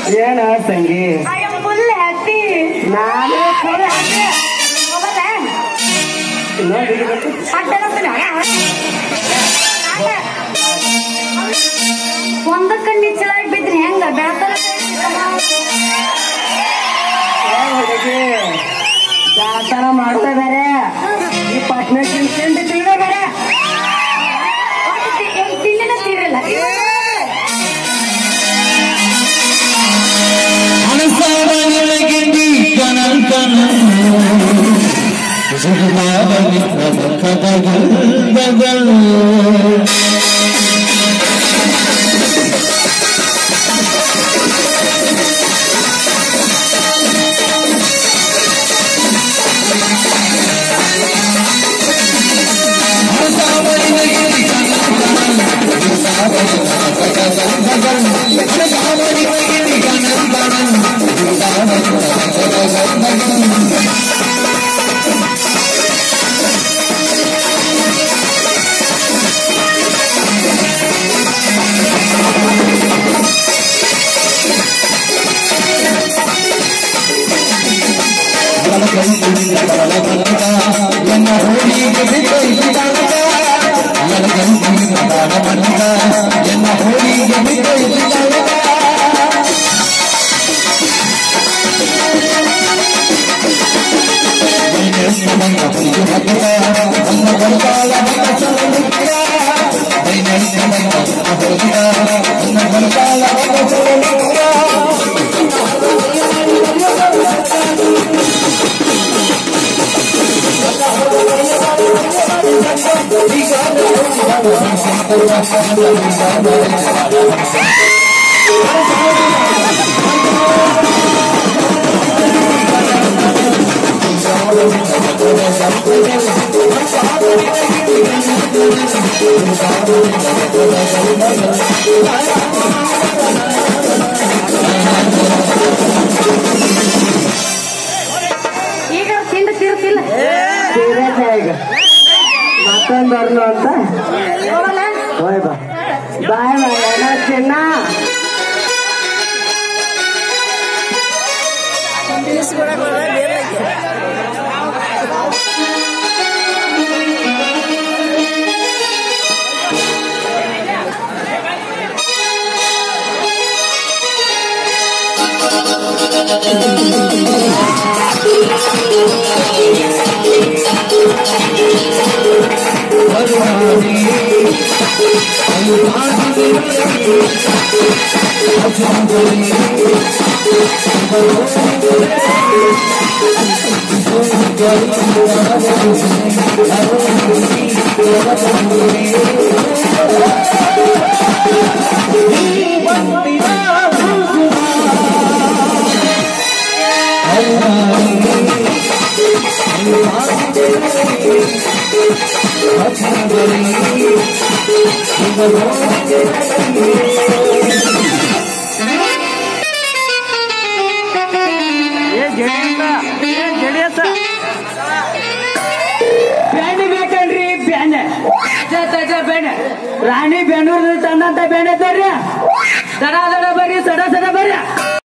ಏನ ತಂಗಿ I am full happy. ನಾನು Full happy. ಹೋಗಲ್ಲ? ನೋಡಿ ಅಡ್ಡ ಬರ್ತೀನಿ, ಅಣ್ಣ. ಅಣ್ಣ. ಒಂದ ಕಣ್ಣಿ ಚಿಲಾಗಿ ಬಿದ್ರಿ ಹೆಂಗ ಬೆಳತರ ಹುಡುಗಿ ದಾಸರ ಮಾಡ್ತಾ ಇದಾರೆ ಈ ಪಟ್ನ ತಿಂದು ತಿಂದ ಬೇರೆ ತಿಂಡಿನ ತೀರಲ್ಲ ಈಗ ತಿಂಡಿ ತೀರ್ತಿಲ್ಲ ಸೀರಿಯಸ್ ಈಗ ಮತ್ತೊಂದು ಬರ್ಲು ಅಂತ ಹೋಗಲ್ಲ ಹೋಯ್ ಬಾ ಬಾಯ್ ಬಾಯ್ ಎಲ್ಲ ಚಿನ್ನ ಬ್ಯಾಂಡ್ ಬೇಕಲ್ರಿ ಬ್ಯಾಂಡ್ ತಜ ಬ್ಯಾಂಡ್ ರಾಣಿ ಬೆಂಗಳೂರು ತಂದಂತ ಬ್ಯಾಂಡ್ ಐತಲ್ರಿ ದಡ ದಡ ಬರ್ರಿ ಸಡ ಸಡ ಬರ್ರಿ